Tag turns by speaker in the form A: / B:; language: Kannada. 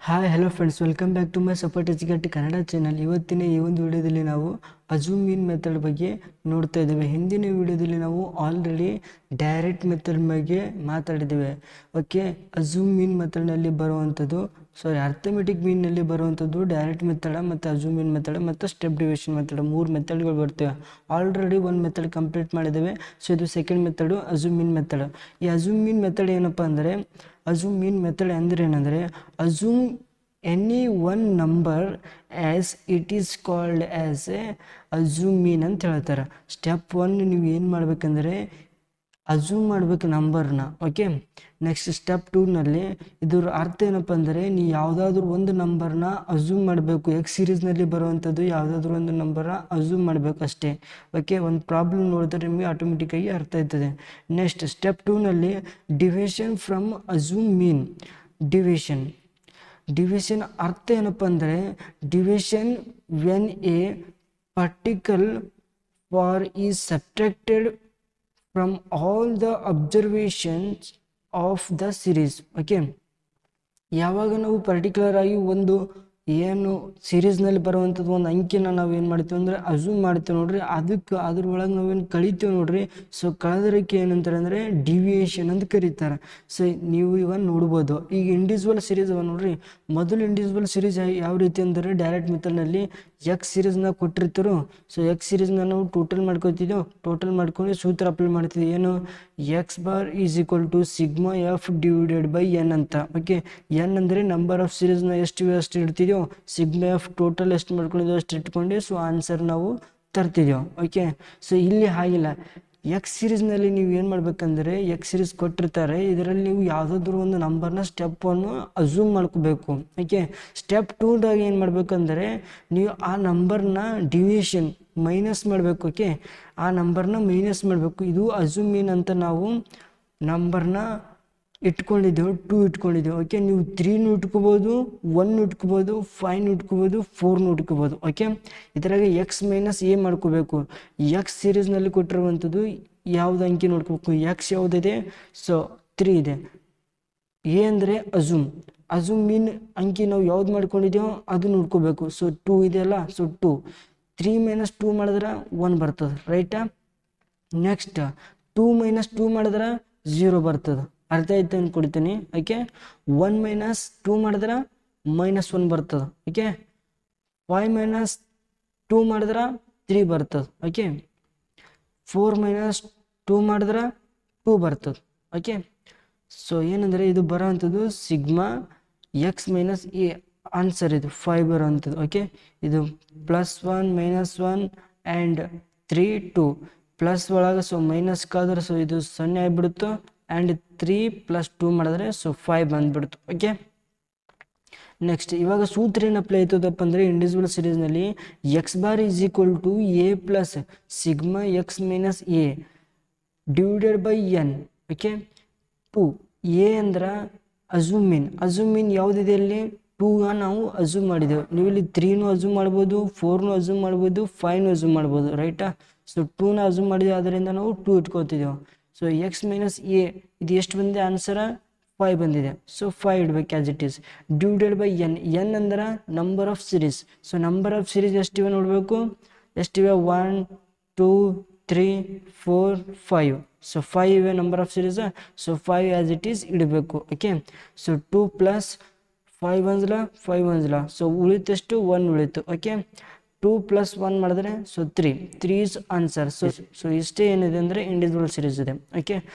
A: hi hello friends welcome back to my support educate Kannada channel ಇವತ್ತಿನ ಈ ಒಂದು ವಿಡಿಯೋದಲ್ಲಿ ನಾವು ಅಜೂಮ್ ಇನ್ ಮೆಥಡ್ ಬಗ್ಗೆ ನೋಡ್ತಾ ಇದ್ದೇವೆ ಹಿಂದಿನ ವಿಡಿಯೋದಲ್ಲಿ ನಾವು ಆಲ್ರೆಡಿ ಡೈರೆಕ್ಟ್ ಮೆಥಡ್ ಬಗ್ಗೆ ಮಾತಾಡಿದ್ದೇವೆ ಓಕೆ ಅಜೂಮ್ ಇನ್ ಮೆಥಡ್ನಲ್ಲಿ ಬರುವಂಥದ್ದು ಸಾರಿ ಅರ್ಥಮೆಟಿಕ್ ಮೀನ್ನಲ್ಲಿ ಬರುವಂಥದ್ದು ಡೈರೆಕ್ಟ್ ಮೆಥಡ ಮತ್ತು ಅಜೂಮ್ ಇನ್ ಮೆಥಡ್ ಮತ್ತು ಸ್ಟೆಪ್ ಡಿವಿಷನ್ ಮೆಥಡ್ ಮೂರು ಮೆಥಡ್ಗಳು ಬರ್ತವೆ ಆಲ್ರೆಡಿ ಒಂದು ಮೆಥಡ್ ಕಂಪ್ಲೀಟ್ ಮಾಡಿದ್ದೇವೆ ಸೊ ಇದು second method assume in method ಈ ಅಜೂಮ್ ಇನ್ ಮೆಥಡ್ ಏನಪ್ಪ ಅಂದರೆ ಅಜೂಮ್ ಇನ್ ಮೆಥಡ್ ಅಂದರೆ ಏನಂದರೆ assume any one number as it is called as a assume mean ಅಂತ ಹೇಳ್ತಾರೆ ಸ್ಟೆಪ್ ಒನ್ ನೀವು ಏನು ಮಾಡ್ಬೇಕಂದ್ರೆ ಅಜೂಮ್ ಮಾಡ್ಬೇಕು ನಂಬರ್ನ ಓಕೆ ನೆಕ್ಸ್ಟ್ ಸ್ಟೆಪ್ ಟೂನಲ್ಲಿ ಇದ್ರ ಅರ್ಥ ಏನಪ್ಪ ಅಂದರೆ ನೀವು ಯಾವುದಾದ್ರೂ ಒಂದು ನಂಬರ್ನ ಅಜೂಮ್ ಮಾಡಬೇಕು ಎಕ್ಸ್ ಸೀರೀಸ್ನಲ್ಲಿ ಬರುವಂಥದ್ದು ಯಾವುದಾದ್ರೂ ಒಂದು ನಂಬರ್ನ ಅಜೂಮ್ ಮಾಡಬೇಕು ಅಷ್ಟೇ ಓಕೆ ಒಂದು ಪ್ರಾಬ್ಲಮ್ ನೋಡಿದ್ರೆ ನಿಮಗೆ ಆಟೋಮೆಟಿಕ್ಕಾಗಿ ಅರ್ಥ ಆಯ್ತದೆ ನೆಕ್ಸ್ಟ್ ಸ್ಟೆಪ್ ಟೂನಲ್ಲಿ division from assume mean division division ಅರ್ಥ ಏನಪ್ಪ ಅಂದರೆ division when a particular for is subtracted from all the observations of the series okay ಯಾವಾಗ ನಾವು ಪರ್ಟಿಕ್ಯುಲರ್ ಆಗಿ ಒಂದು ಏನು ಸೀರೀಸ್ನಲ್ಲಿ ಬರುವಂಥದ್ದು ಒಂದು ಅಂಕಿನ ನಾವು ಏನು ಮಾಡ್ತೀವಿ ಅಂದರೆ ಅಝೂಮ್ ಮಾಡ್ತೀವಿ ನೋಡ್ರಿ ಅದಕ್ಕೆ ಅದ್ರೊಳಗೆ ನಾವೇನು ಕಳಿತೀವಿ ನೋಡ್ರಿ ಸೊ ಕಳೆದ್ರಕ್ಕೆ ಏನಂತಾರೆ ಅಂದರೆ ಡಿವಿಯೇಷನ್ ಅಂತ ಕರೀತಾರೆ ಸೊ ನೀವು ಇವಾಗ ನೋಡ್ಬೋದು ಈಗ ಇಂಡಿವಿಜುವಲ್ ಸೀರೀಸ್ ಅವ ನೋಡ್ರಿ ಮೊದಲು ಇಂಡಿವಿಜುವಲ್ ಸೀರೀಸ್ ಯಾವ ರೀತಿ ಅಂದರೆ ಡೈರೆಕ್ಟ್ ಮೆಥಡ್ನಲ್ಲಿ ಎಕ್ಸ್ ಸೀರೀಸ್ನ ಕೊಟ್ಟಿರ್ತಾರೋ ಸೊ ಎಕ್ಸ್ ಸೀರೀಸ್ನ ನಾವು ಟೋಟಲ್ ಮಾಡ್ಕೊತಿದ್ದೆವು ಟೋಟಲ್ ಮಾಡ್ಕೊಂಡು ಸೂತ್ರ ಅಪ್ಲೈ ಮಾಡ್ತಿದ್ವಿ ಏನು X bar is equal to sigma F divided by N ಅಂತ ಓಕೆ ಎನ್ ಅಂದರೆ ನಂಬರ್ ಆಫ್ ಸೀರೀಸ್ನ ಎಷ್ಟು ಇವೆ ಅಷ್ಟು ಇಡ್ತಿದ್ದೆವು ಸಿಗ್ಮಾ ಎಫ್ ಟೋಟಲ್ ಎಷ್ಟು ಮಾಡ್ಕೊಂಡಿದ್ದೆವು ಅಷ್ಟು ಇಟ್ಕೊಂಡು ಸೊ ಆನ್ಸರ್ ನಾವು ತರ್ತಿದ್ದೆವು ಓಕೆ ಸೊ ಇಲ್ಲಿ ಹಾಗಿಲ್ಲ ಎಕ್ಸ್ ಸೀರೀಸ್ನಲ್ಲಿ ನೀವು ಏನು ಮಾಡ್ಬೇಕಂದ್ರೆ ಎಕ್ಸ್ ಸೀರೀಸ್ ಕೊಟ್ಟಿರ್ತಾರೆ ಇದರಲ್ಲಿ ನೀವು ಯಾವುದಾದ್ರೂ ಒಂದು ನಂಬರ್ನ ಸ್ಟೆಪ್ಪನ್ನು ಅಝೂಮ್ ಮಾಡ್ಕೋಬೇಕು ಓಕೆ ಸ್ಟೆಪ್ ಟೂದಾಗ ಏನು ಮಾಡ್ಬೇಕಂದ್ರೆ ನೀವು ಆ ನಂಬರ್ನ ಡಿವಿಯೇಷನ್ ಮೈನಸ್ ಮಾಡಬೇಕು ಓಕೆ ಆ ನಂಬರ್ನ ಮೈನಸ್ ಮಾಡಬೇಕು ಇದು ಅಝೂಮ್ ಮೀನ್ ಅಂತ ನಾವು ನಂಬರ್ನ ಇಟ್ಕೊಂಡಿದ್ದೆವು ಟೂ ಇಟ್ಕೊಂಡಿದ್ದೆವು ಓಕೆ ನೀವು ತ್ರೀನು ಇಟ್ಕೋಬೋದು ಒನ್ ಇಟ್ಕೋಬೋದು ಫೈವ್ನು ಇಟ್ಕೋಬೋದು ಫೋರ್ನು ಇಟ್ಕೋಬೋದು ಓಕೆ ಇದರಾಗ ಎಕ್ಸ್ ಮೈನಸ್ ಎ ಮಾಡ್ಕೋಬೇಕು ಎಕ್ಸ್ ಸೀರೀಸ್ನಲ್ಲಿ ಕೊಟ್ಟಿರುವಂಥದ್ದು ಯಾವ್ದು ಅಂಕಿ ನೋಡ್ಕೋಬೇಕು ಎಕ್ಸ್ ಯಾವುದಿದೆ ಸೊ ತ್ರೀ ಇದೆ ಎ ಅಂದರೆ ಅಜುಮ್ ಅಜುಮ್ ಮೀನ್ ಅಂಕಿ ನಾವು ಯಾವ್ದು ಮಾಡ್ಕೊಂಡಿದ್ದೇವೋ ಅದು ನೋಡ್ಕೋಬೇಕು ಸೊ ಟೂ ಇದೆಯಲ್ಲ so two three minus two ಮಾಡಿದ್ರೆ ಒನ್ ಬರ್ತದೆ ರೈಟಾ ನೆಕ್ಸ್ಟ್ ಟೂ ಮೈನಸ್ ಟೂ ಮಾಡಿದ್ರೆ ಝೀರೋ ಬರ್ತದೆ ಅರ್ಥ ಆಯ್ತು ಅಂದ್ಕೊಡ್ತೀನಿ ಓಕೆ ಒನ್ ಮೈನಸ್ ಟೂ ಮಾಡಿದ್ರೆ ಮೈನಸ್ ಒನ್ ಬರ್ತದೆ ಓಕೆ ಫೈವ್ ಮೈನಸ್ ಟೂ ಮಾಡಿದ್ರೆ ತ್ರೀ ಬರ್ತದೆ ಓಕೆ ಫೋರ್ ಮೈನಸ್ ಟೂ ಮಾಡಿದ್ರೆ ಟೂ ಬರ್ತದೆ ಓಕೆ ಸೊ ಏನಂದರೆ ಇದು ಬರೋ ಅಂಥದ್ದು sigma X minus A answer ಇದು ಫೈವ್ ಬರೋ ಅಂಥದ್ದು ಓಕೆ ಇದು plus one minus one and three two plus ಒಳಗೆ ಸೊ ಮೈನಸ್ ಕಾದ್ರೆ ಸೊ ಇದು ಸೊನ್ನೆ ಆಗಿಬಿಡುತ್ತೋ ಆ್ಯಂಡ್ ತ್ರೀ ಪ್ಲಸ್ ಟೂ ಮಾಡಿದ್ರೆ ಸೊ ಫೈವ್ ಬಂದ್ಬಿಡ್ತು ಓಕೆ ನೆಕ್ಸ್ಟ್ ಇವಾಗ ಸೂತ್ರ ಏನು ಅಪ್ಲೈ ಆಯ್ತದಪ್ಪ ಅಂದರೆ individual ಸೀರೀಸ್ನಲ್ಲಿ X bar is equal to A plus sigma X minus A divided by N okay to A ಅಂದ್ರೆ ಅಝೂಮ್ ಮೀನ್ ಅಝೂಮ್ ಮೀನ್ ಯಾವುದಿದೆ ಇಲ್ಲಿ ಟೂಗ ನಾವು ಅಝೂಮ್ ಮಾಡಿದೆವು ನೀವು ಇಲ್ಲಿ ತ್ರೀನು ಅಝೂಮ್ ಮಾಡ್ಬೋದು ಫೋರ್ನು ಅಝೂಮ್ ಮಾಡ್ಬೋದು ಫೈವ್ನು ಅಝೂಮ್ ಮಾಡ್ಬೋದು ರೈಟಾ ಸೊ ಟೂನ ಅಝೂಮ್ ಮಾಡಿದೆವು ಅದರಿಂದ ನಾವು ಟೂ ಇಟ್ಕೋತಿದ್ದೆವು ಸೊ ಎಕ್ಸ್ ಮೈನಸ್ ಎ ಇದು ಎಷ್ಟು ಬಂದಿದೆ ಆನ್ಸರ ಫೈವ್ ಬಂದಿದೆ ಸೊ ಫೈವ್ ಇಡ್ಬೇಕು as it is divided by N N ಅಂದ್ರೆ number of series so number of series ಎಷ್ಟಿವೆ ನೋಡಬೇಕು ಎಷ್ಟಿವೆ one two three four five so five ಇವೆ number of series so five as it is ಇಡಬೇಕು okay so two plus five ಒಂದ್ಲ ಫೈವ್ ಒಂದ್ಲ ಸೊ ಉಳಿತಷ್ಟು ಒನ್ ಉಳಿತು ಓಕೆ ಟೂ ಪ್ಲಸ್ ಒನ್ ಮಾಡಿದ್ರೆ so three three is answer so so ಇಷ್ಟೇ ಏನಿದೆ ಅಂದರೆ ಇಂಡಿವಿಜುವಲ್ ಸೀರೀಸ್ ಇದೆ ಓಕೆ